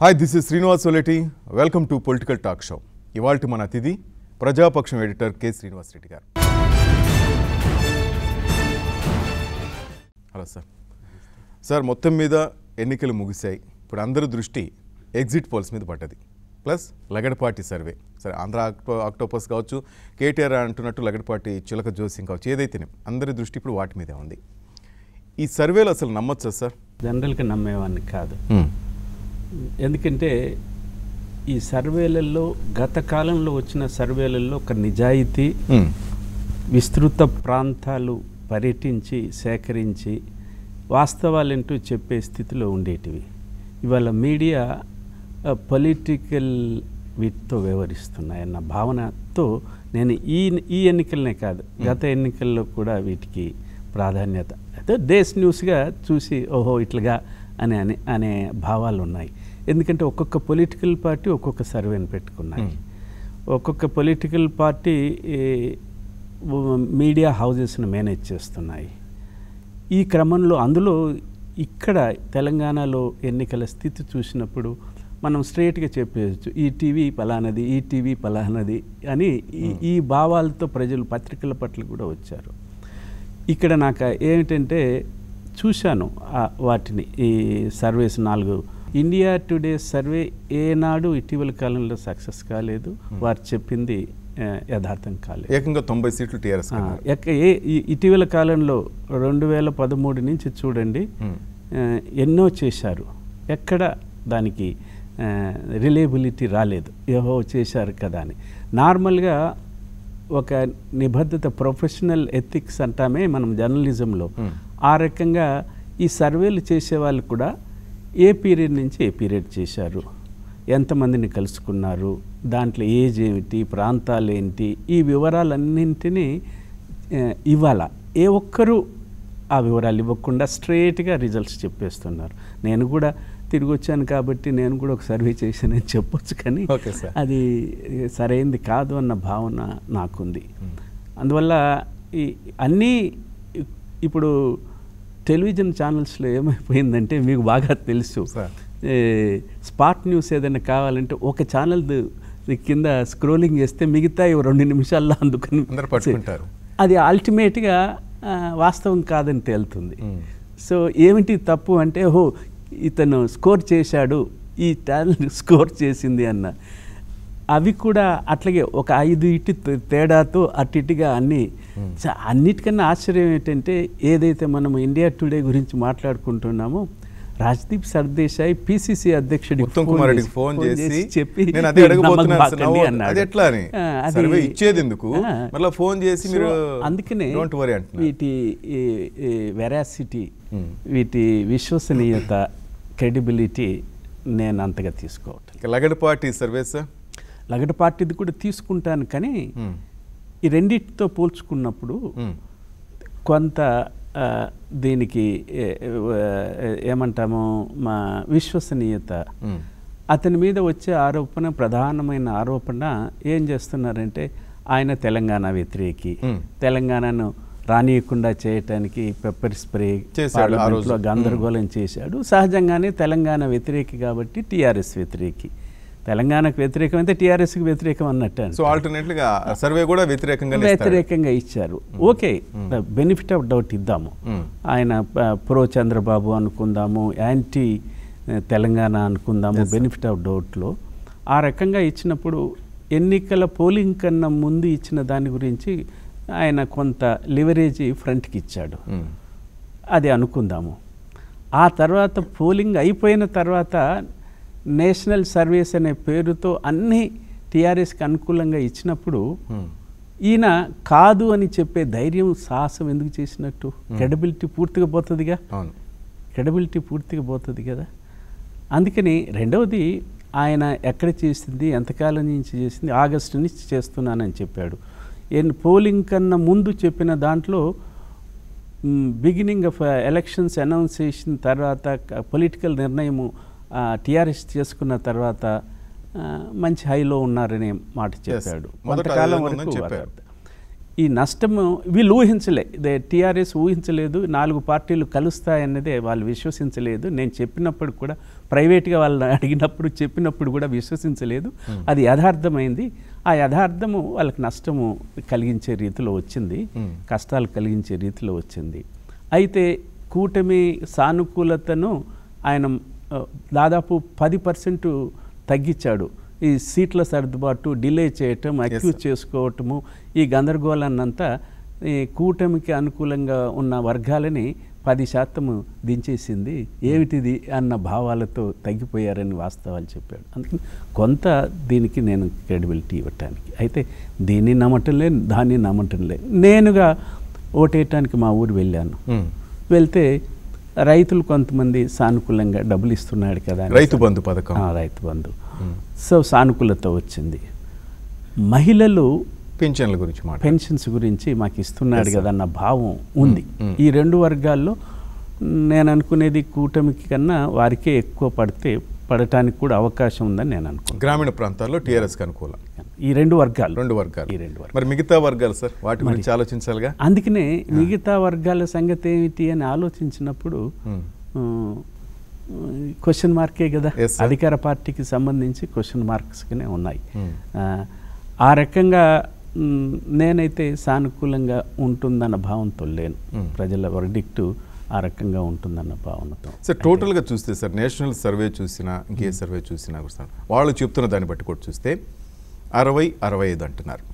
Hi this is Srinivas Soleti welcome to political talk show ఇవాల్టి మన అతిథి ప్రజాపక్షం ఎడిటర్ కె శ్రీనివాస్ రెడ్డి గారు హలో సార్ సార్ మొత్తం మీద ఎన్నికలు ముగిశాయి ఇప్పుడు అందరి దృష్టి ఎగ్జిట్ పోల్స్ మీద పడ్డది ప్లస్ లగడపాటి సర్వే సరే ఆంధ్ర ఆక్టో ఆక్టోపస్ కావచ్చు కేటీఆర్ అంటున్నట్టు లగడపాటి చిలక జోసింగ్ కావచ్చు ఏదైతేనే అందరి దృష్టి ఇప్పుడు వాటి మీదే ఉంది ఈ సర్వేలు అసలు నమ్మొచ్చా సార్ జనరల్గా నమ్మేవాడిని కాదు ఎందుకంటే ఈ సర్వేలలో గత కాలంలో వచ్చిన సర్వేలలో ఒక నిజాయితీ విస్తృత ప్రాంతాలు పర్యటించి సేకరించి వాస్తవాలేంటూ చెప్పే స్థితిలో ఉండేటివి ఇవాళ మీడియా పొలిటికల్ వీటితో వ్యవహరిస్తున్నాయన్న భావనతో నేను ఈ ఈ ఎన్నికలనే కాదు గత ఎన్నికల్లో కూడా వీటికి ప్రాధాన్యత అయితే డేస్ న్యూస్గా చూసి ఓహో ఇట్లాగా అని అని అనే భావాలు ఉన్నాయి ఎందుకంటే ఒక్కొక్క పొలిటికల్ పార్టీ ఒక్కొక్క సర్వేని పెట్టుకున్నాయి ఒక్కొక్క పొలిటికల్ పార్టీ ఈ, ఉ- మీడియా హౌజెస్ను మేనేజ్ చేస్తున్నాయి ఈ క్రమంలో అందులో ఇక్కడ తెలంగాణలో ఎన్నికల స్థితి చూసినప్పుడు మనం స్ట్రేట్గా చెప్పేయచ్చు ఈ టీవీ పలానది ఈ టీవీ పలానది అని ఈ ఈ భావాలతో ప్రజలు పత్రికల పట్ల కూడా వచ్చారు ఇక్కడ నాకు ఏమిటంటే చూశాను ఆ వాటిని ఈ సర్వేస్ నాలుగు ఇండియా టుడే సర్వే ఏనాడు ఇటీవల కాలంలో సక్సెస్ కాలేదు వారు చెప్పింది ఆ, యథార్థం కాలేదు ఏకంగా తొంభై సీట్లు టీఆర్ఎస్ ఆ, ఎక్క ఏ ఈ- ఇటీవల కాలంలో రెండు వేల పదమూడు నుంచి చూడండి ఆ, ఎన్నో చేశారు ఎక్కడ దానికి రిలేబిలిటీ రాలేదు ఏవో చేశారు కదా అని నార్మల్గా ఒక నిబద్ధత ప్రొఫెషనల్ ఎథిక్స్ అంటామే మనం జర్నలిజంలో ఆ రకంగా ఈ సర్వేలు చేసే వాళ్ళు కూడా ఏ పీరియడ్ నుంచి ఏ పీరియడ్ చేశారు ఎంతమందిని కలుసుకున్నారు దాంట్లో ఏజ్ ఏమిటి ప్రాంతాలు ఏంటి ఈ వివరాలన్నింటినీ ఆ, ఇవ్వాల ఏ ఒక్కరూ ఆ వివరాలు ఇవ్వకుండా స్ట్రేట్గా రిజల్ట్స్ చెప్పేస్తున్నారు నేను కూడా తిరిగి వచ్చాను కాబట్టి నేను కూడా ఒక సర్వే చేశానని చెప్పొచ్చు కానీ ఓకే సార్. అది సరైంది కాదు అన్న భావన నాకుంది అందువల్ల ఈ అన్నీ ఇ- ఇప్పుడు టెలివిజన్ ఛానల్స్లో ఏమైపోయిందంటే మీకు బాగా తెలుసు సార్. ఏ, స్పాట్ న్యూస్ ఏదైనా కావాలంటే ఒక ఛానల్ కింద స్క్రోలింగ్ చేస్తే మిగతా ఇవి రెండు నిమిషాల్లో అందుకని అందరు పట్టుకుంటారు. అది అల్టిమేట్గా ఆ, వాస్తవం కాదని తేలుతుంది సో ఏమిటి తప్పు అంటే ఓహో ఇతను స్కోర్ చేశాడు ఈ టాలెంట్ స్కోర్ చేసింది అన్న అవి కూడా అట్లాగే ఒక ఐదు ఇటు తే- తేడాతో అటు ఇటుగా అన్ని చ- అన్నిటికన్నా ఆశ్చర్యం ఏంటంటే ఏదైతే మనం ఇండియా టుడే గురించి మాట్లాడుకుంటున్నామో రాజ్దీప్ సర్దేశాయ్ పిసిసి అధ్యక్షుడికి ఉత్తమ్ ఫోన్ కుమార్ రెడ్డికి చేసి- ఫోన్ ఫోన్ చేసి చెప్పి నేను అదే అడగబోతున్నాను సార్. నమ్మకండి నవ్వు- అన్నాడు. అది ఎట్లా అని ఆ, అది- సర్వే ఇచ్చేది ఎందుకు ఆ. మళ్ళీ ఫోన్ చేసి మీరు సో అందుకనే డోంట్ వరీ అంటున్నారు వీటి వెరాసిటీ వీటి విశ్వసనీయత క్రెడిబిలిటీ నేను అంతగా తీసుకోవటం ఇక లగడపాటి సర్వే సార్ లగడ పార్టీది కూడా తీసుకుంటాను కానీ మ్మ్. ఈ రెండింటితో పోల్చుకున్నప్పుడు మ్మ్. కొంత ఆ, దీనికి ఏ, ఏ, ఏమంటాము మా విశ్వసనీయత మ్మ్. అతని మీద వచ్చే ఆరోపణ ప్రధానమైన ఆరోపణ ఏం చేస్తున్నారంటే ఆయన తెలంగాణ వ్యతిరేకి మ్మ్. తెలంగాణను రానియకుండా చేయటానికి పెప్పర్ స్ప్రే చేశాడు ఆ పార్లమెంట్లో రోజు. గందరగోళం చేశాడు సహజంగానే తెలంగాణ వ్యతిరేకి కాబట్టి టీఆర్ఎస్ వ్యతిరేకి తెలంగాణకు వ్యతిరేకం అయితే టీఆర్ఎస్కి వ్యతిరేకం అన్నట్టు సో ఆల్టర్నేట్ గా సర్వే కూడా వ్యతిరేకంగా వ్యతిరేకంగా ఇచ్చారు ఓకే బెనిఫిట్ ఆఫ్ డౌట్ ఇద్దాము మ్మ్. ఆయన ప- ప్రో చంద్రబాబు అనుకుందాము యాంటీ ఆ, తెలంగాణ అనుకుందాము బెనిఫిట్ ఆఫ్ డౌట్లో ఆ రకంగా ఇచ్చినప్పుడు ఎన్నికల పోలింగ్ కన్నా ముందు ఇచ్చిన దాని గురించి ఆయన కొంత లివరేజీ ఫ్రంట్కి ఇచ్చాడు అది అనుకుందాము ఆ తర్వాత పోలింగ్ అయిపోయిన తర్వాత నేషనల్ సర్వీస్ అనే పేరుతో అన్ని టీఆర్ఎస్కి అనుకూలంగా ఇచ్చినప్పుడు ఈయన కాదు అని చెప్పే ధైర్యం సాహసం ఎందుకు చేసినట్టు క్రెడిబిలిటీ పూర్తిగా పోతుందిగా అవును క్రెడిబిలిటీ పూర్తిగా పోతుంది కదా అందుకని రెండవది ఆయన ఎక్కడ చేసింది ఎంతకాలం నుంచి చేసింది ఆగస్టు నుంచి చేస్తున్నానని చెప్పాడు ఎన్ పోలింగ్ కన్నా ముందు చెప్పిన దాంట్లో బిగినింగ్ ఆఫ్ ఎలక్షన్స్ అనౌన్స్ చేసిన తర్వాత పొలిటికల్ నిర్ణయము టీఆర్ఎస్ చేసుకున్న తర్వాత ఆ, మంచి హైలో ఉన్నారనే మాట చెప్పాడు మొదట కొంతకాలం అదే వరకు ఉందని చెప్పారు. వారు- ఈ నష్టము వీళ్ళు ఊహించలే ఇదే టీఆర్ఎస్ ఊహించలేదు నాలుగు పార్టీలు కలుస్తాయన్నదే వాళ్ళు విశ్వసించలేదు నేను చెప్పినప్పుడు కూడా ప్రైవేట్గా వాళ్ళని అడిగినప్పుడు చెప్పినప్పుడు కూడా విశ్వసించలేదు అది యథార్థమైంది ఆ యథార్థము వాళ్ళకి నష్టము కలిగించే రీతిలో వచ్చింది Hmm. కష్టాలు కలిగించే రీతిలో వచ్చింది అయితే కూటమి సానుకూలతను ఆయన ఆ, దాదాపు పది పర్సెంట్ తగ్గించాడు ఈ సీట్ల సర్దుబాటు డిలే చేయటం అక్యూజ్ చేసుకోవటము ఈ గందరగోళాన్నంతా ఈ కూటమికి అనుకూలంగా ఉన్న వర్గాలని పది శాతము దించేసింది ఏమిటిది అన్న భావాలతో తగ్గిపోయారని వాస్తవాలు చెప్పాడు అందుకని కొంత దీనికి నేను క్రెడిబిలిటీ ఇవ్వటానికి అయితే దీన్ని నమ్మటం లేదు దాన్ని నమ్మటం లేదు నేనుగా ఓటేయటానికి మా ఊరు వెళ్ళాను ఉమ్. వెళ్తే రైతులు కొంతమంది సానుకూలంగా డబ్బులు ఇస్తున్నాడు కదా అని రైతు బంధు పథకం ఆ, రైతు బంధు ఉమ్. సో సానుకూలత వచ్చింది మహిళలు పింఛన్ల గురించి మాట పెన్షన్స్ గురించి మాకు ఇస్తున్నాడు Yes, sir. కదా అన్న భావం ఉంది Mm. ఈ రెండు వర్గాల్లో నేను అనుకునేది కూటమికి కన్నా వారికే ఎక్కువ పడితే పడటానికి కూడా అవకాశం ఉందని నేను అనుకున్నాను గ్రామీణ ప్రాంతాల్లో టీఆర్ఎస్కి అనుకూలం ఈ రెండు వర్గాలు రెండు వర్గాలు ఈ రెండు వర్గాలు మరి మిగతా వర్గాలు సార్ వాటి గురించి ఆలోచించాలిగా అందుకనే మిగతా వర్గాల సంగతి ఏమిటి అని ఆలోచించినప్పుడు ఉమ్. క్వశ్చన్ మార్కే కదా Yes, sir. అధికార పార్టీకి సంబంధించి క్వశ్చన్ మార్క్స్గానే ఉన్నాయి Hmm. ఆ, ఆ రకంగా మ్, నేనైతే సానుకూలంగా ఉంటుందన్న భావంతో లేను Hmm. ప్రజల వర్డిక్టు ఆ రకంగా ఉంటుందన్న భావనతో సార్ టోటల్గా చూస్తే సార్ నేషనల్ సర్వే చూసినా ఇంకే సర్వే చూసినా కూడా సార్ వాళ్ళు చెప్తున్న దాన్ని బట్టి కూడా చూస్తే అరవై అరవై ఐదు అంటున్నారు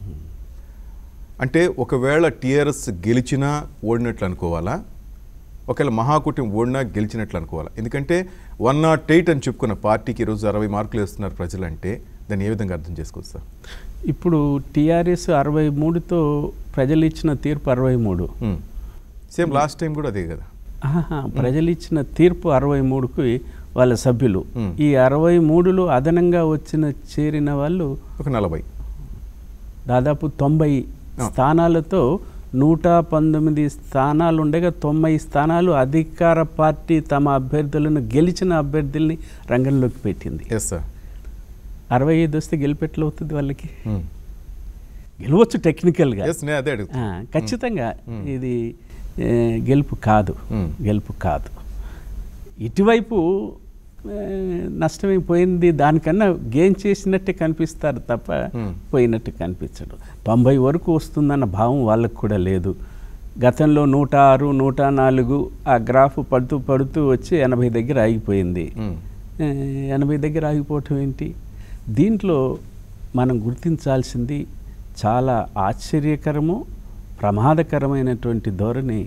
అంటే ఒకవేళ టీఆర్ఎస్ గెలిచినా ఓడినట్లు అనుకోవాలా ఒకవేళ మహాకూటమి ఓడినా గెలిచినట్లు అనుకోవాలా ఎందుకంటే వన్ నాట్ ఎయిట్ అని చెప్పుకున్న పార్టీకి ఈరోజు అరవై మార్కులు వేస్తున్నారు ప్రజలంటే దాన్ని ఏ విధంగా అర్థం చేసుకోవచ్చు సార్ ఇప్పుడు టీఆర్ఎస్ అరవై మూడుతో ప్రజలు ఇచ్చిన తీర్పు అరవై మూడు సేమ్ లాస్ట్ టైం కూడా అదే కదా ఆహా, ప్రజలు ఇచ్చిన తీర్పు అరవై మూడుకి వాళ్ళ సభ్యులు Hmm. ఈ అరవై మూడులో అదనంగా వచ్చిన చేరిన వాళ్ళు ఒక నలభై దాదాపు తొంభై ఆ. స్థానాలతో నూట పంతొమ్మిది స్థానాలు ఉండగా తొంభై స్థానాలు అధికార పార్టీ తమ అభ్యర్థులను గెలిచిన అభ్యర్థుల్ని రంగంలోకి పెట్టింది ఎస్ సార్ అరవై ఐదు వస్తే గెలిపెట్లు అవుతుంది వాళ్ళకి గెలవచ్చు టెక్నికల్గా ఎస్ నేను అదే అడుగుతా ఆ, ఖచ్చితంగా మ్మ్. ఇది ఏ, గెలుపు కాదు మ్మ్. గెలుపు కాదు ఇటువైపు ఏ, నష్టమైపోయింది దానికన్నా గెయిన్ చేసినట్టే కనిపిస్తారు తప్ప మ్మ్. పోయినట్టు కనిపించడు తొంభై వరకు వస్తుందన్న భావం వాళ్ళకు కూడా లేదు గతంలో నూట ఆరు నూట నాలుగు ఆ గ్రాఫ్ పడుతూ పడుతూ వచ్చి ఎనభై దగ్గర ఆగిపోయింది మ్మ్. ఏ, ఎనభై దగ్గర ఆగిపోవటం ఏంటి దీంట్లో మనం గుర్తించాల్సింది చాలా ఆశ్చర్యకరము ప్రమాదకరమైనటువంటి ధోరణి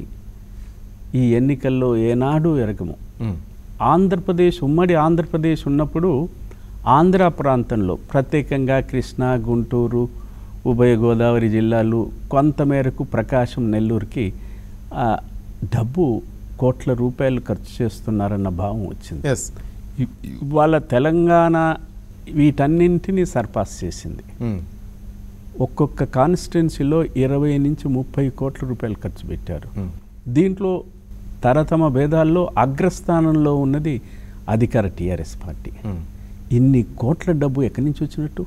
ఈ ఎన్నికల్లో ఏనాడు ఎరగము మ్మ్. ఆంధ్రప్రదేశ్ ఉమ్మడి ఆంధ్రప్రదేశ్ ఉన్నప్పుడు ఆంధ్ర ప్రాంతంలో ప్రత్యేకంగా కృష్ణా గుంటూరు ఉభయ గోదావరి జిల్లాలు కొంతమేరకు ప్రకాశం నెల్లూరుకి ఆ, డబ్బు కోట్ల రూపాయలు ఖర్చు చేస్తున్నారన్న భావం వచ్చింది ఎస్ వాళ్ళ తెలంగాణ వీటన్నింటినీ సర్పాస్ చేసింది మ్మ్. ఒక్కొక్క కాన్స్టిట్యున్సీలో ఇరవై నుంచి ముప్పై కోట్ల రూపాయలు ఖర్చు పెట్టారు మ్మ్. దీంట్లో తరతమ భేదాల్లో అగ్రస్థానంలో ఉన్నది అధికార టీఆర్ఎస్ పార్టీ మ్మ్. ఇన్ని కోట్ల డబ్బు ఎక్కడి నుంచి వచ్చినట్టు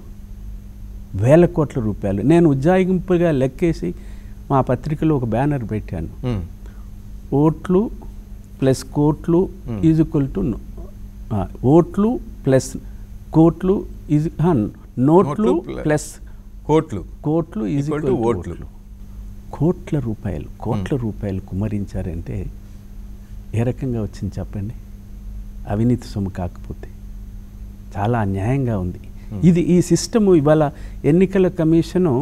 వేల కోట్ల రూపాయలు నేను ఉజ్జాయింపుగా లెక్కేసి మా పత్రికలో ఒక బ్యానర్ పెట్టాను మ్మ్. ఓట్లు ప్లస్ కోట్లు Hmm. ఈజ్ ఈక్వల్ టు ఓట్లు ప్లస్ కోట్లు ఈజ్ నోట్లు నోట్లు ప్ల- ప్లస్ కోట్లు కోట్లు is Equal to equal to ఓట్లు. ఓట్లు కోట్ల రూపాయలు కోట్ల రూపాయలు కుమరించారంటే ఏ రకంగా వచ్చింది చెప్పండి అవినీతి సొమ్ము కాకపోతే చాలా అన్యాయంగా ఉంది ఇది ఈ సిస్టము ఇవాళ ఎన్నికల కమిషను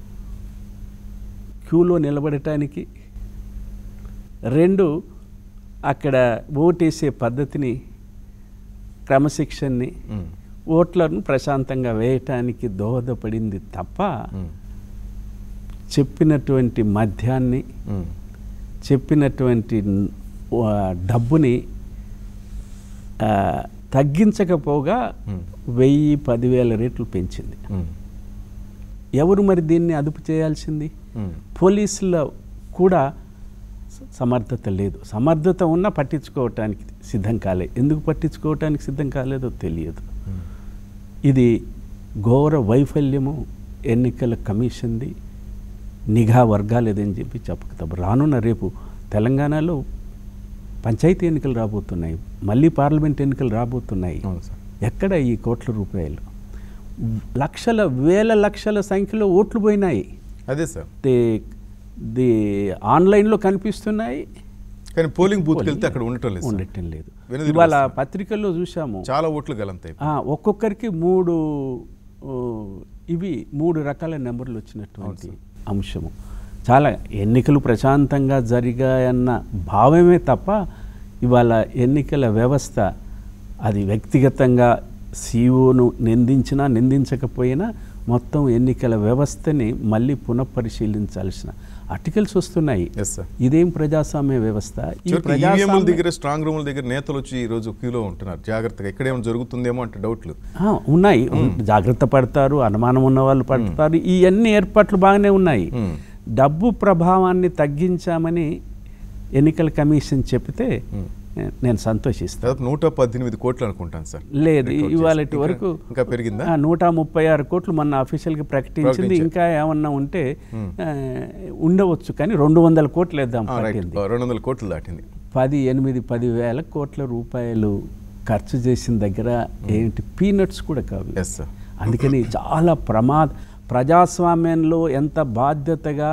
క్యూలో నిలబడటానికి రెండు అక్కడ ఓటేసే పద్ధతిని క్రమశిక్షణని మ్మ్. ఓట్లను ప్రశాంతంగా వేయటానికి దోహదపడింది తప్ప మ్మ్. చెప్పినటువంటి మద్యాన్ని మ్మ్. చెప్పినటువంటి న్- ఆ, డబ్బుని ఆ, తగ్గించకపోగా మ్మ్. వెయ్యి పదివేల రేట్లు పెంచింది మ్మ్. ఎవరు మరి దీన్ని అదుపు చేయాల్సింది మ్మ్. పోలీసుల కూడా స- సమర్థత లేదు సమర్థత ఉన్నా పట్టించుకోవటానికి సిద్ధం కాలే ఎందుకు పట్టించుకోవటానికి సిద్ధం కాలేదో తెలియదు మ్మ్. ఇది ఘోర వైఫల్యము ఎన్నికల కమిషన్ది నిఘా వర్గాలు ఏదని చెప్పి చెప్పక తప్ప రానున్న రేపు తెలంగాణలో పంచాయతీ ఎన్నికలు రాబోతున్నాయి మళ్ళీ పార్లమెంట్ ఎన్నికలు రాబోతున్నాయి అవును సార్ ఎక్కడ ఈ కోట్ల రూపాయలు లక్షల వేల లక్షల సంఖ్యలో ఓట్లు పోయినాయి అదే సార్ దే ది ఆన్లైన్లో కనిపిస్తున్నాయి కానీ పోలింగ్ బూత్కి వెళ్తే అక్కడ ఉండటం లేదు సార్. ఉండటం లేదు వెనుదిరిగి ఇవాళ వస్తున్నాయి. పత్రికల్లో చూసాము చాలా ఓట్లు గలంతాయి ఆ, ఒక్కొక్కరికి మూడు ఓ, ఇవి మూడు రకాల నెంబర్లు వచ్చినటువంటి అంశము చాలా ఎన్నికలు ప్రశాంతంగా జరిగాయన్న భావమే తప్ప ఇవాళ ఎన్నికల వ్యవస్థ అది వ్యక్తిగతంగా సీఓను నిందించినా నిందించకపోయినా మొత్తం ఎన్నికల వ్యవస్థని మళ్ళీ పునఃపరిశీలించాల్సిన ఆర్టికల్స్ వస్తున్నాయి ఎస్ సార్ ఇదేం ప్రజాస్వామ్య వ్యవస్థ ఈ ఈవీఎంల ప్రజాస్వామ్య దగ్గర స్ట్రాంగ్ రూముల దగ్గర నేతలు వచ్చి ఈ రోజు క్యూలో ఉంటున్నారు జాగ్రత్తగా ఎక్కడేమో జరుగుతుందేమో అంటే డౌట్లు ఆ, ఉన్నాయి జాగ్రత్త పడతారు అనుమానం ఉన్న వాళ్ళు పడతారు ఈ అన్ని ఏర్పాట్లు బాగానే ఉన్నాయి మ్మ్. డబ్బు ప్రభావాన్ని తగ్గించామని ఎన్నికల కమిషన్ చెప్తే ఏ, నేను సంతోషిస్తాను దాదాపు నూట పద్దెనిమిది కోట్లు అనుకుంటాను సార్ లేదు రికార్డ్ ఇవాళ చేసి. ఇంకా- వరకు ఇంకా పెరిగిందా ఆ, నూట ముప్పై ఆరు కోట్లు మొన్న అఫీషియల్గా ప్రకటించింది ప్రకటించారు. ఇంకా ఏమన్నా ఉంటే ఆ, ఉండవచ్చు కానీ రెండు వందల కోట్లు వేద్దాం ఆ, రైట్ పట్టింది రెండు వందల కోట్లు దాటింది పది ఎనిమిది పది వేల కోట్ల రూపాయలు ఖర్చు చేసిన దగ్గర ఏంటి పీనట్స్ కూడా కావు ఎస్ సార్ అందుకని చాలా ప్రమాద ప్రజాస్వామ్యంలో ఎంత బాధ్యతగా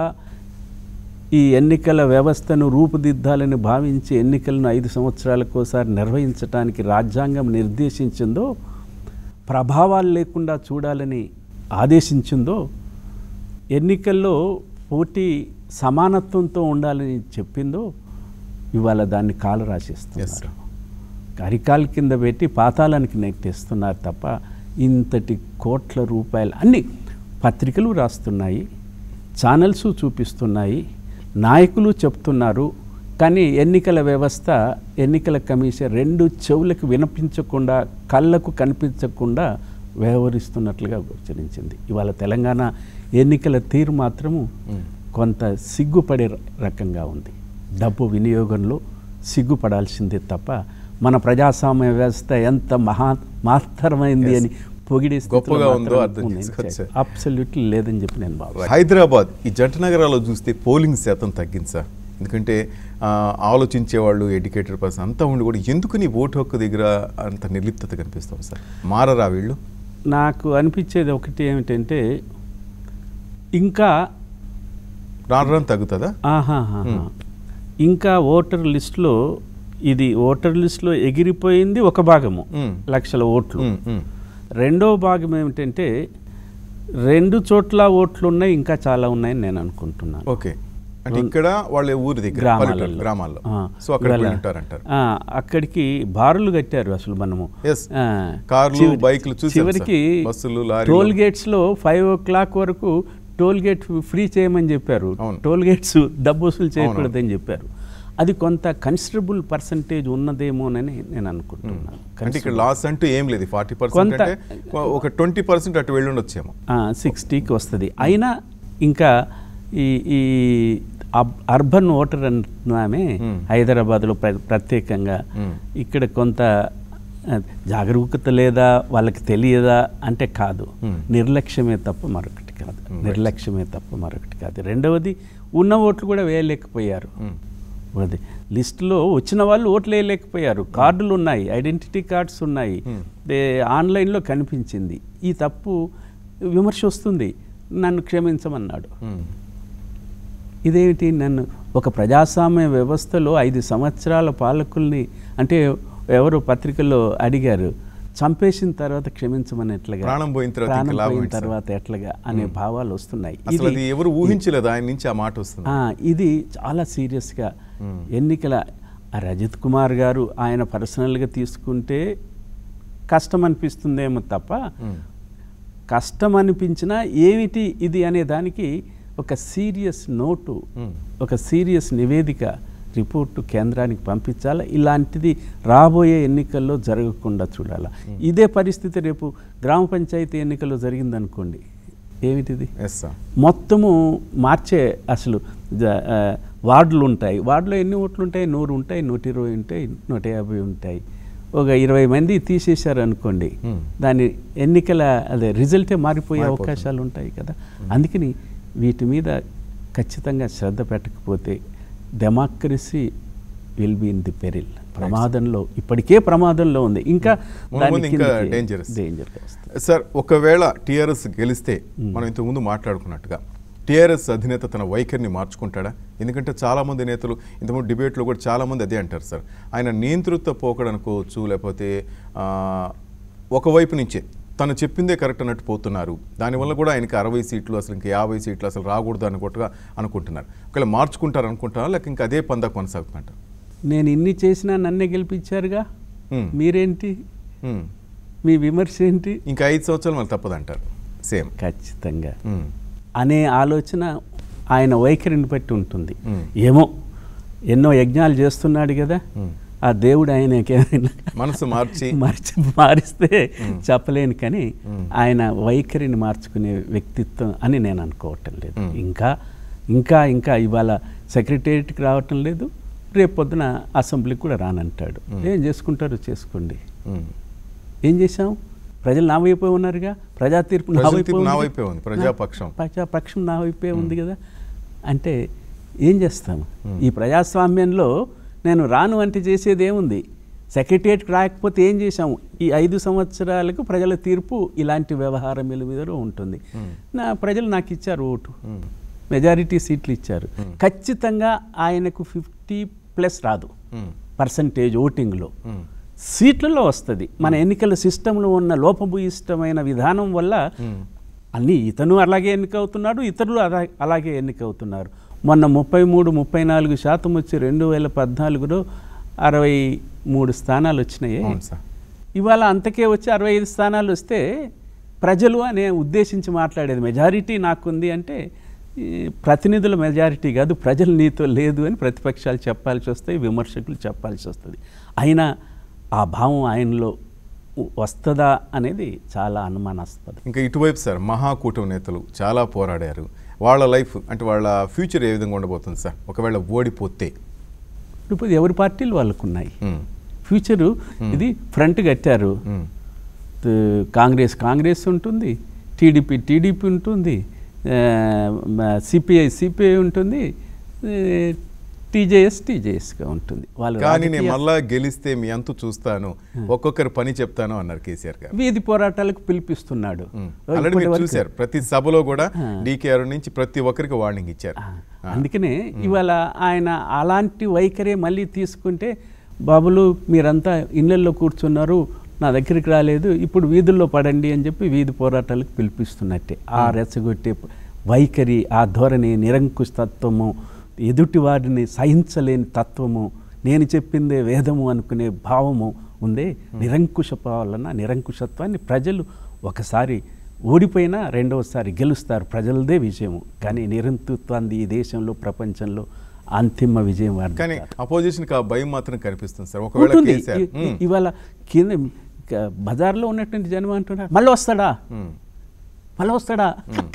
ఈ ఎన్నికల వ్యవస్థను రూపుదిద్దాలని భావించి ఎన్నికలను ఐదు సంవత్సరాలకోసారి నిర్వహించడానికి రాజ్యాంగం నిర్దేశించిందో ప్రభావాలు లేకుండా చూడాలని ఆదేశించిందో ఎన్నికల్లో పోటీ సమానత్వంతో ఉండాలని చెప్పిందో ఇవాళ దాన్ని కాలు ఎస్ రాసేస్తున్నారు సార్ అరికాల కింద పెట్టి పాతాళానికి నెట్టేస్తున్నారు తప్ప ఇంతటి కోట్ల రూపాయలు అన్ని పత్రికలు రాస్తున్నాయి ఛానల్స్ చూపిస్తున్నాయి నాయకులు చెప్తున్నారు కానీ ఎన్నికల వ్యవస్థ ఎన్నికల కమిషన్ రెండు చెవులకు వినిపించకుండా కళ్ళకు కనిపించకుండా వ్యవహరిస్తున్నట్లుగా గోచరించింది ఇవాళ తెలంగాణ ఎన్నికల తీరు మాత్రము కొంత సిగ్గుపడే రకంగా ఉంది డబ్బు వినియోగంలో సిగ్గుపడాల్సిందే తప్ప మన ప్రజాస్వామ్య వ్యవస్థ ఎంత మహా మహత్తరమైంది అని పొగిడే గొప్పగా ఉందో అర్థం చేసుకోవచ్చు. అబ్సల్యూట్లీ లేదని చెప్పి నేను భావిస్తాను హైదరాబాద్ ఈ జంట నగరాల్లో చూస్తే పోలింగ్ శాతం తగ్గింది సార్ ఎందుకంటే ఆ, ఆలోచించే వాళ్ళు ఎడ్యుకేటెడ్ పర్సన్ అంతా ఉండి కూడా ఎందుకు నీ ఓటు హక్కు దగ్గర అంత నిర్లిప్తత కనిపిస్తాం సార్ మారరా వీళ్ళు నాకు అనిపించేది ఒకటి ఏమిటంటే ఇంకా రాను రాను తగ్గుతుందా ఆహాహా Hmm. ఇంకా ఓటర్ లిస్టులో ఇది ఓటర్ లిస్టులో ఎగిరిపోయింది ఒక భాగము Hmm. లక్షల ఓట్లు ఉమ్, ఉమ్. రెండో భాగం ఏమిటంటే రెండు చోట్ల ఓట్లు ఉన్నాయి ఇంకా చాలా ఉన్నాయని నేను అనుకుంటున్నాను ఓకే అంటే ఇక్కడ వాళ్ళ ఊరి దగ్గర గ్రామాలలో. పల్లెటూరు, గ్రామాల్లో ఆ, సో అక్కడ ఇవాళ- ఉంటారంటారు ఆ, అక్కడికి బారులు కట్టారు అసలు మనము Yes. ఆ, కార్లు, చివరి- బైకులు చూసాం చివరికి సార్. బస్సులు, లారీలు. టోల్ గేట్స్ లో ఫైవ్ ఓ క్లాక్ వరకు టోల్ గేట్ ఫ్రీ చేయమని చెప్పారు అవును. టోల్ గేట్స్ డబ్బు వసూలు చేయకూడదని చెప్పారు అది కొంత కన్సిడరబుల్ పర్సంటేజ్ ఉన్నదేమోనని నేను అనుకుంటున్నాను అంటే ఇక్కడ లాస్ అంటూ ఏం లేదు ఫార్టీ పర్సెంట్ కొంత- అంటే ఒక ట్వంటీ పర్సెంట్ అటు వెళ్ళి ఉండొచ్చేమో సిక్స్టీకి వస్తుంది అయినా ఇంకా ఈ ఈ అబ్- అర్బన్ ఓటర్ అంటున్నామే Hmm. హైదరాబాద్లో ప్ర- ప్రత్యేకంగా Hmm. ఇక్కడ కొంత ఆ, జాగరూకత లేదా వాళ్ళకి తెలియదా అంటే కాదు Hmm. నిర్లక్ష్యమే తప్ప మరొకటి కాదు Hmm, right. నిర్లక్ష్యమే తప్ప మరొకటి కాదు రెండవది ఉన్న ఓట్లు కూడా వేయలేకపోయారు ఉమ్. అది లిస్టులో వచ్చిన వాళ్ళు ఓట్లు వేయలేకపోయారు కార్డులు ఉన్నాయి ఐడెంటిటీ కార్డ్స్ ఉన్నాయి Hmm. దే ఆన్లైన్లో కనిపించింది ఈ తప్పు విమర్శ వస్తుంది నన్ను క్షమించమన్నాడు ఉమ్. ఇదేమిటి నన్ను ఒక ప్రజాస్వామ్య వ్యవస్థలో ఐదు సంవత్సరాల పాలకుల్ని అంటే ఎవరు పత్రికల్లో అడిగారు చంపేసిన తర్వాత క్షమించమని ఎట్లాగా ప్రాణం పోయిన తర్వాత ప్రాణం ఇంకా లాభం పోయిన ఏంటి సార్? తర్వాత ఎట్లాగా అనే భావాలు వస్తున్నాయి అసలు ఇది అది ఎవరు ఊహించలేదు ఆయన నుంచి ఆ మాట వస్తుంది ఆ, ఇది చాలా సీరియస్గా మ్మ్. ఎన్నికల ఆ రజత్ కుమార్ గారు ఆయన పర్సనల్గా తీసుకుంటే కష్టం అనిపిస్తుందేమో తప్ప ఉమ్. కష్టం అనిపించినా ఏమిటి ఇది అనే దానికి ఒక సీరియస్ నోటు ఉమ్. ఒక సీరియస్ నివేదిక రిపోర్టు కేంద్రానికి పంపించాలా ఇలాంటిది రాబోయే ఎన్నికల్లో జరగకుండా చూడాలా ఇదే పరిస్థితి రేపు గ్రామ పంచాయతీ ఎన్నికల్లో జరిగిందనుకోండి ఏమిటిది ఎస్ సార్ మొత్తము మార్చే అసలు జ- ఆ, వార్డులు ఉంటాయి వార్డులో ఎన్ని ఓట్లు ఉంటాయి నూరు ఉంటాయి నూట ఇరవై ఉంటాయి నూట యాభై ఉంటాయి ఒక ఇరవై మంది తీసేశారు అనుకోండి Hmm. దాని ఎన్నికల అదే రిజల్టే మారిపోయే మారిపోతుంది. అవకాశాలు ఉంటాయి కదా అందుకని వీటి మీద ఖచ్చితంగా శ్రద్ధ పెట్టకపోతే democracy will be in the peril ప్రమాదంలో ఇప్పటికే ప్రమాదంలో ఉంది ఇంకా ముందు ముందు ఇంకా dangerous. డేంజర్గా వస్తుంది సార్ ఒకవేళ టీఆర్ఎస్ గెలిస్తే మనం ఇంతకుముందు మాట్లాడుకున్నట్టుగా టీఆర్ఎస్ అధినేత తన వైఖరిని మార్చుకుంటాడా ఎందుకంటే చాలామంది నేతలు ఇంతకుముందు డిబేట్లో కూడా చాలామంది అదే అంటారు సార్ ఆయన నియంతృత్వ పోకడు అనుకోవచ్చు లేకపోతే ఆ, ఒకవైపు నుంచే తను చెప్పిందే కరెక్ట్ అన్నట్టు పోతున్నారు దానివల్ల కూడా ఆయనకి అరవై సీట్లు అసలు ఇంకా యాభై సీట్లు అసలు రాకూడదు అనుకోట్టుగా అనుకుంటున్నారు ఒకవేళ మార్చుకుంటారు అనుకుంటారా లేక ఇంకా అదే పందా కొనసాగుతుంటారు నేను ఇన్ని చేసినా నన్నే గెలిపించారుగా మీరేంటి మీ విమర్శ ఏంటి ఇంకా ఐదు సంవత్సరాలు మళ్ళీ తప్పదంటారు సేమ్ ఖచ్చితంగా అనే ఆలోచన ఆయన వైఖరిని బట్టి ఉంటుంది ఏమో ఎన్నో యజ్ఞాలు చేస్తున్నాడు కదా ఆ దేవుడు ఆయనకేమైనా మనసు మార్చి మార్చి మారిస్తే చెప్పలేను కానీ ఆయన వైఖరిని మార్చుకునే వ్యక్తిత్వం అని నేను అనుకోవటం లేదు ఇంకా ఇంకా ఇంకా ఇవాళ సెక్రటేరియట్కి రావటం లేదు రేపు పొద్దున అసెంబ్లీకి కూడా రానంటాడు ఏం చేసుకుంటారో చేసుకోండి ఉమ్. ఏం చేశాం ప్రజలు నా వైపే ఉన్నారుగా ప్రజా తీర్పు నా ప్రజల వైపే తీర్పు నా ఉంది. వైపే ఉంది, ప్రజాపక్షం. ప్రజాపక్షం నా వైపే ఉంది కదా అంటే ఏం చేస్తాం ఈ ప్రజాస్వామ్యంలో నేను రాను అంటే చేసేది ఏముంది సెక్రటరియట్కి రాకపోతే ఏం చేశాము ఈ ఐదు సంవత్సరాలకు ప్రజల తీర్పు ఇలాంటి వ్యవహారముల మీద ఉంటుంది నా ప్రజలు నాకు ఇచ్చారు ఓటు ఉమ్. మెజారిటీ సీట్లు ఇచ్చారు ఖచ్చితంగా ఆయనకు ఫిఫ్టీ ప్లస్ రాదు ఉమ్. పర్సంటేజ్ ఓటింగ్లో ఉమ్. సీట్లలో వస్తుంది మన ఎన్నికల సిస్టంలో ఉన్న లోపభూయిష్టమైన విధానం వల్ల అన్ని ఇతను అలాగే ఎన్నికవుతున్నాడు ఇతరులు అలా అలాగే ఎన్నికవుతున్నారు మొన్న ముప్పై మూడు ముప్పై నాలుగు శాతం వచ్చి రెండు వేల పద్నాలుగులో అరవై మూడు స్థానాలు వచ్చినాయి అవును సార్ ఇవాళ అంతకే వచ్చి అరవై ఐదు స్థానాలు వస్తే ప్రజలు అనే ఉద్దేశించి మాట్లాడేది మెజారిటీ నాకుంది అంటే ఈ ప్రతినిధుల మెజారిటీ కాదు ప్రజలు నీతో లేదు అని ప్రతిపక్షాలు చెప్పాల్సి వస్తాయి విమర్శకులు చెప్పాల్సి వస్తుంది అయినా ఆ భావం ఆయనలో ఉ- వస్తుందా అనేది చాలా అనుమానాస్పదం ఇంకా ఇటువైపు సార్ మహాకూటమి నేతలు చాలా పోరాడారు వాళ్ళ లైఫ్ అంటే వాళ్ళ ఫ్యూచర్ ఏ విధంగా ఉండబోతుంది సార్ ఒకవేళ ఓడిపోతే ఇప్పుడు ఎవరి పార్టీలు వాళ్ళకు ఉన్నాయి ఉమ్. ఫ్యూచరు ఇది ఫ్రంట్ కట్టారు ఉమ్. త- కాంగ్రెస్ కాంగ్రెస్ ఉంటుంది టీడీపీ టీడీపీ ఉంటుంది సిపిఐ సిపిఐ ఉంటుంది టీజేఎస్ టీజేఎస్గా ఉంటుంది వాళ్ళు కానీ నేను రాజకీయ- మళ్ళా గెలిస్తే మీ అంతు చూస్తాను ఒక్కొక్కరి పని చెప్తాను అన్నారు కేసీఆర్ గారు వీధి పోరాటాలకు పిలిపిస్తున్నాడు ఆల్రెడీ ఇప్పటి మీరు వరకు- చూశారు ప్రతి సభలో కూడా డీకేఆర్ నుంచి ప్రతి ఒక్కరికి వార్నింగ్ ఇచ్చారు ఆ, అందుకనే ఇవాళ ఆయన అలాంటి వైఖరే మళ్ళీ తీసుకుంటే బాబులు మీరంతా ఇళ్ళల్లో కూర్చున్నారు నా దగ్గరికి రాలేదు ఇప్పుడు వీధుల్లో పడండి అని చెప్పి వీధి పోరాటాలకు పిలిపిస్తున్నట్టే ఆ రెచ్చగొట్టే వైఖరి ఆ ధోరణి నిరంకుశతత్వము ఎదుటి వారిని సహించలేని తత్వము నేను చెప్పిందే వేదము అనుకునే భావము ఉందే నిరంకుశ పాలన నిరంకుశత్వాన్ని ప్రజలు ఒకసారి ఓడిపోయినా రెండవసారి గెలుస్తారు ప్రజలదే విజయము కానీ నిరంకుశత్వాన్ని ఈ దేశంలో ప్రపంచంలో అంతిమ విజయం వారిది కానీ కాదు. అపోజిషన్ కి ఆ భయం మాత్రం కనిపిస్తుంది సార్ ఒకవేళ ఉంటుంది కేసీఆర్ ఇ- ఇ- ఇవాళ కింద ఇక బజార్లో ఉన్నటువంటి జనం అంటున్నారు మళ్ళీ వస్తాడా ఉమ్. మళ్ళీ వస్తాడా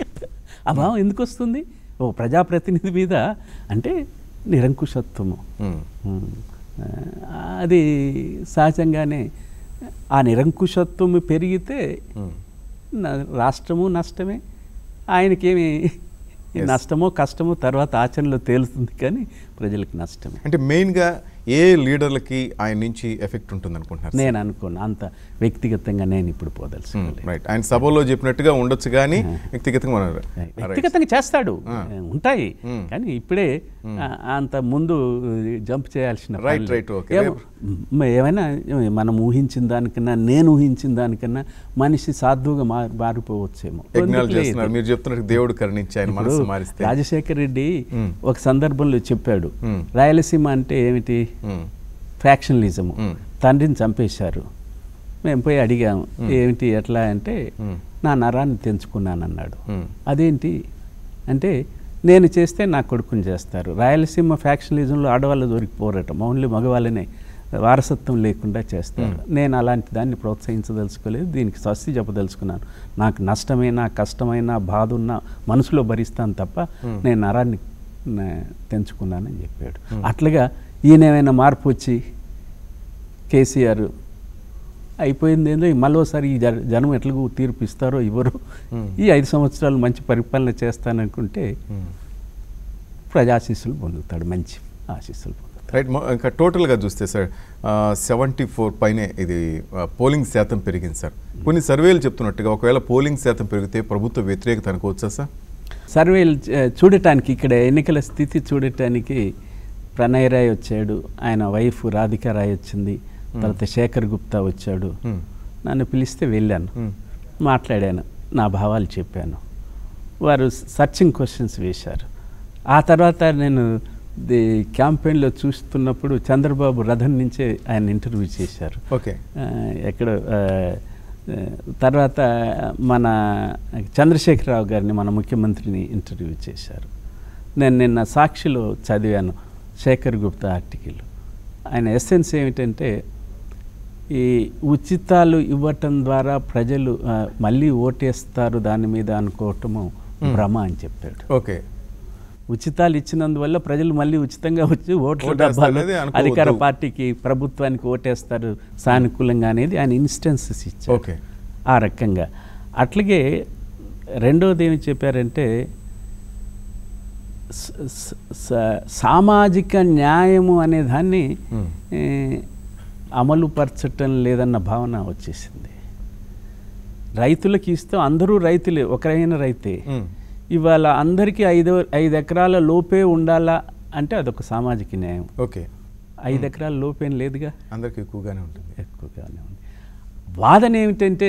ఆ భావం ఎందుకు వస్తుంది ఓ ప్రజాప్రతినిధి మీద అంటే నిరంకుశత్వము ఉమ్. ఉమ్. ఆ, అది సహజంగానే ఆ నిరంకుశత్వము పెరిగితే ఉమ్. న- రాష్ట్రము నష్టమే ఆయనకేమి Yes. నష్టమో కష్టమో తర్వాత ఆచరణలో తేలుతుంది కానీ ప్రజలకు నష్టమే అంటే మెయిన్ గా ఏ లీడర్లకి ఆయన నుంచి ఎఫెక్ట్ ఉంటుంది అనుకుంటున్నారు నేను అనుకోను అంత వ్యక్తిగతంగా నేను ఇప్పుడు పోదలుచుకోలేదు రైట్ ఆయన సభలో చెప్పినట్టుగా ఉండొచ్చు కానీ వ్యక్తిగతంగా మనం Right. వ్యక్తిగతంగా చేస్తాడు ఆ. ఉంటాయి Hmm. కానీ ఇప్పుడే ఆ, అంత ముందు జంప్ చేయాల్సిన పని Right, లేదు. right, okay. ఏమో, మ్, ఏమైనా మనం ఊహించిన దానికన్నా నేను ఊహించిన దానికన్నా మనిషి సాధువుగా మారి మారిపోవచ్చేమో యజ్ఞాలు ఎందుకు లేదు? చేస్తున్నారు మీరు చెప్తున్నట్టు దేవుడు కరుణించి ఆయన ఇప్పుడు మనసు మారిస్తే రాజశేఖర్ రెడ్డి Hmm. ఒక సందర్భంలో చెప్పాడు Hmm. రాయలసీమ అంటే ఏమిటి ఉమ్. ఫ్యాక్షనలిజము Hmm. తండ్రిని చంపేశారు మేము పోయి అడిగాము ఏమిటి ఎట్లా అంటే Hmm. నా నరాన్ని తెంచుకున్నానన్నాడు Hmm. అదేంటి అంటే నేను చేస్తే నా కొడుకుని చేస్తారు రాయలసీమ ఫ్యాక్షనలిజంలో ఆడవాళ్ళు దొరికిపోరటం ఓన్లీ మగవాళ్ళనే వారసత్వం లేకుండా చేస్తారు నేను అలాంటి దాన్ని ప్రోత్సహించదలుచుకోలేదు దీనికి స్వస్తి చెప్పదలుచుకున్నాను నాకు నష్టమైనా కష్టమైనా బాధ ఉన్నా మనసులో భరిస్తాను తప్ప నేను నరాన్ని నే- తెంచుకున్నానని చెప్పాడు అట్లాగా ఈయన ఏమైనా మార్పు వచ్చి కేసీఆర్ అయిపోయింది ఏందో మళ్ళీసారి ఈ జ- జనం ఎట్లా తీర్పు ఇస్తారో ఇవ్వరు Hmm. ఈ ఐదు సంవత్సరాలు మంచి పరిపాలన చేస్తాననుకుంటే ఉమ్. ప్రజాశీస్సులు పొందుతాడు మంచి ఆశీస్సులు పొందుతాడు రైట్ మొ- ఇంకా టోటల్గా చూస్తే సార్ సెవెంటీ ఫోర్ పైనే ఇది ఆ, పోలింగ్ శాతం పెరిగింది సార్ కొన్ని సర్వేలు చెప్తున్నట్టుగా ఒకవేళ పోలింగ్ శాతం పెరిగితే ప్రభుత్వ వ్యతిరేకత అనుకోవచ్చా సార్ సర్వేలు చ- చూడటానికి ఇక్కడ ఎన్నికల స్థితి చూడటానికి ప్రణయ్ రాయ్ వచ్చాడు ఆయన వైఫ్ రాధికా రాయ్ వచ్చింది తర్వాత శేఖర్ గుప్తా వచ్చాడు Hmm. నన్ను పిలిస్తే వెళ్ళాను Hmm. మాట్లాడాను నా భావాలు చెప్పాను వారు సర్చింగ్ క్వశ్చన్స్ వేశారు ఆ తర్వాత నేను ది క్యాంపెయిన్లో చూస్తున్నప్పుడు చంద్రబాబు రథం నుంచే ఆయన ఇంటర్వ్యూ చేశారు ఓకే ఆ, ఎక్కడ ఆ, ఆ, తర్వాత మన చంద్రశేఖరరావు గారిని మన ముఖ్యమంత్రిని ఇంటర్వ్యూ చేశారు నేను నిన్న సాక్షిలో చదివాను శేఖర్ గుప్తా ఆర్టికల్ ఆయన ఎస్సెన్స్ ఏమిటంటే ఈ ఉచితాలు ఇవ్వటం ద్వారా ప్రజలు ఆ, మళ్ళీ ఓటేస్తారు దాని మీద అనుకోవటము భ్రమ అని చెప్పాడు ఓకే ఉచితాలు ఇచ్చినందువల్ల ప్రజలు మళ్ళీ ఉచితంగా వచ్చి ఓట్ల ఓటేస్తారు డబ్బాలు అనేది అనుకోవద్దు. అధికార పార్టీకి ప్రభుత్వానికి ఓటేస్తారు సానుకూలంగా అనేది ఆయన ఇన్స్టెన్సెస్ ఇచ్చారు ఓకే ఆ రకంగా అట్లాగే రెండోది ఏమి చెప్పారంటే స- స- స- సామాజిక న్యాయము అనే దాన్ని Hmm. ఏ, అమలు పరచటం లేదన్న భావన వచ్చేసింది రైతులకి ఇస్తే అందరూ రైతులే ఒకరైన రైతే Hmm. ఇవాళ అందరికీ ఐదు ఐదు ఎకరాల లోపే ఉండాలా అంటే అదొక సామాజిక న్యాయం ఓకే ఐదు ఎకరాల లోపేం లేదుగా అందరికి ఎక్కువగానే ఉంటుంది ఎక్కువగానే ఉంది వాదన ఏమిటంటే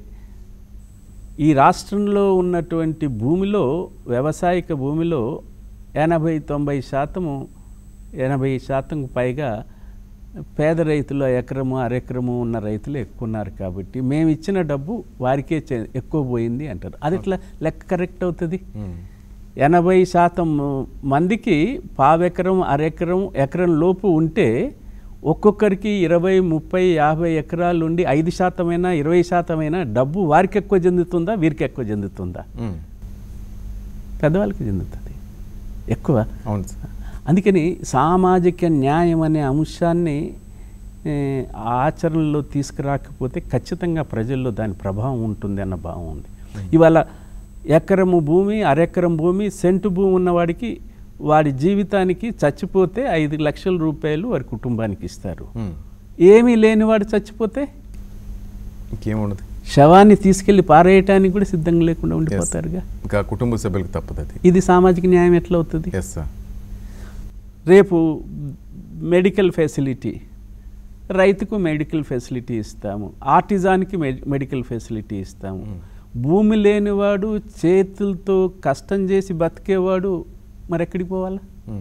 ఈ రాష్ట్రంలో ఉన్నటువంటి భూమిలో వ్యవసాయక భూమిలో ఎనభై తొంభై శాతము ఎనభై శాతం పైగా పేద రైతుల ఎకరము అరెకరము ఉన్న రైతులు ఎక్కువ ఉన్నారు కాబట్టి మేము ఇచ్చిన డబ్బు వారికే చే- ఎక్కువ పోయింది అంటారు అది ఎట్లా లెక్క కరెక్ట్ అవుతుంది Hmm. ఎనభై శాతం మందికి పావెకరం అరెకరం ఎకరం లోపు ఉంటే ఒక్కొక్కరికి ఇరవై ముప్పై యాభై ఎకరాలు ఉండి ఐదు శాతమైనా ఇరవై శాతమైనా డబ్బు వారికి ఎక్కువ చెందుతుందా వీరికి ఎక్కువ చెందుతుందా Hmm. పెద్దవాళ్ళకి చెందుతుంది ఎక్కువ అవును సార్ అందుకని సామాజిక న్యాయం అనే అంశాన్ని ఏ, ఆచరణలో తీసుకురాకపోతే ఖచ్చితంగా ప్రజల్లో దాని ప్రభావం ఉంటుంది అన్న భావం ఉంది ఇవాళ ఎకరము భూమి అరెకరం భూమి సెంటు భూమి ఉన్నవాడికి వాడి జీవితానికి చచ్చిపోతే ఐదు లక్షల రూపాయలు వారి కుటుంబానికి ఇస్తారు Hmm. ఏమీ లేనివాడు చచ్చిపోతే ఇంకేముండదు శవాన్ని తీసుకెళ్లి పారేయటానికి కూడా సిద్ధంగా లేకుండా ఉండిపోతారుగా ఇంకా కుటుంబ సభ్యులకు తప్పదు అది ఇది సామాజిక న్యాయం ఎట్లా అవుతుంది ఎస్ సార్ రేపు మెడికల్ ఫెసిలిటీ రైతుకు మెడికల్ ఫెసిలిటీ ఇస్తాము ఆర్టిజాన్కి మె- మెడికల్ ఫెసిలిటీ ఇస్తాము భూమి లేనివాడు చేతులతో కష్టం చేసి బతికేవాడు మరి ఎక్కడికి పోవాలా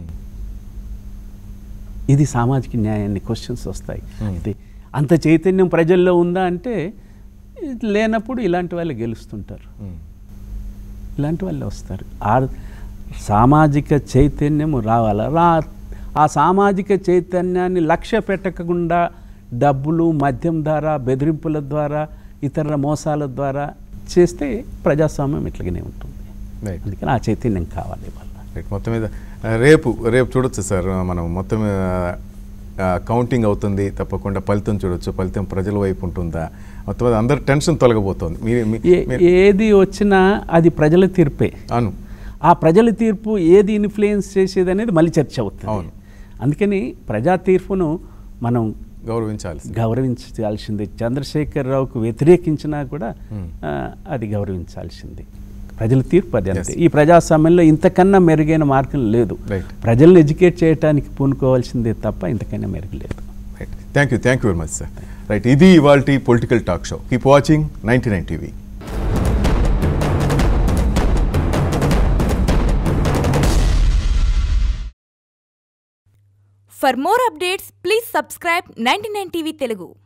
ఇది సామాజిక న్యాయాన్ని క్వశ్చన్స్ వస్తాయి Hmm. అయితే అంత చైతన్యం ప్రజల్లో ఉందా అంటే ఇది లేనప్పుడు ఇలాంటి వాళ్ళు గెలుస్తుంటారు ఇలాంటి వాళ్ళు వస్తారు ఆ సామాజిక చైతన్యము రావాలా రా ఆ సామాజిక చైతన్యాన్ని లక్ష్య పెట్టకుండా డబ్బులు మద్యం ద్వారా బెదిరింపుల ద్వారా ఇతర మోసాల ద్వారా చేస్తే ప్రజాస్వామ్యం ఇట్లాగనే ఉంటుంది రైట్ అందుకని ఆ చైతన్యం కావాలి వాళ్ళ రైట్ మొత్తం మీద ఆ, రేపు రేపు చూడొచ్చు సార్ మనం మొత్తం మీద, ఆ, కౌంటింగ్ అవుతుంది తప్పకుండా ఫలితం చూడొచ్చు ఫలితం ప్రజల వైపు ఉంటుందా మొత్తం మీద అందరు టెన్షన్ తొలగబోతోంది మీ మీ- ఏ- మీ- ఏది వచ్చినా అది ప్రజల తీర్పే అవును ఆ ప్రజల తీర్పు ఏది ఇన్ఫ్లుయెన్స్ చేసేది అనేది మళ్ళీ చర్చ అవుతుంది అవును. అందుకని ప్రజా తీర్పును మనం గౌరవించాలి గౌరవించాల్సింది చంద్రశేఖరరావుకు వ్యతిరేకించినా కూడా Hmm. ఆ, అది గౌరవించాల్సింది ప్రజల తీర్పు అది అంతే Yes. ఈ ప్రజాస్వామ్యంలో ఇంతకన్నా మెరుగైన మార్గం లేదు Right. ప్రజల్ని ఎడ్యుకేట్ చేయడానికి పూనుకోవాల్సిందే తప్ప ఇంతకన్నా మెరుగు లేదు right thank you thank you very much sir right ఇది ఇవాళ political talk show keep watching ninety nine TV For more updates, please subscribe 99 TV Telugu.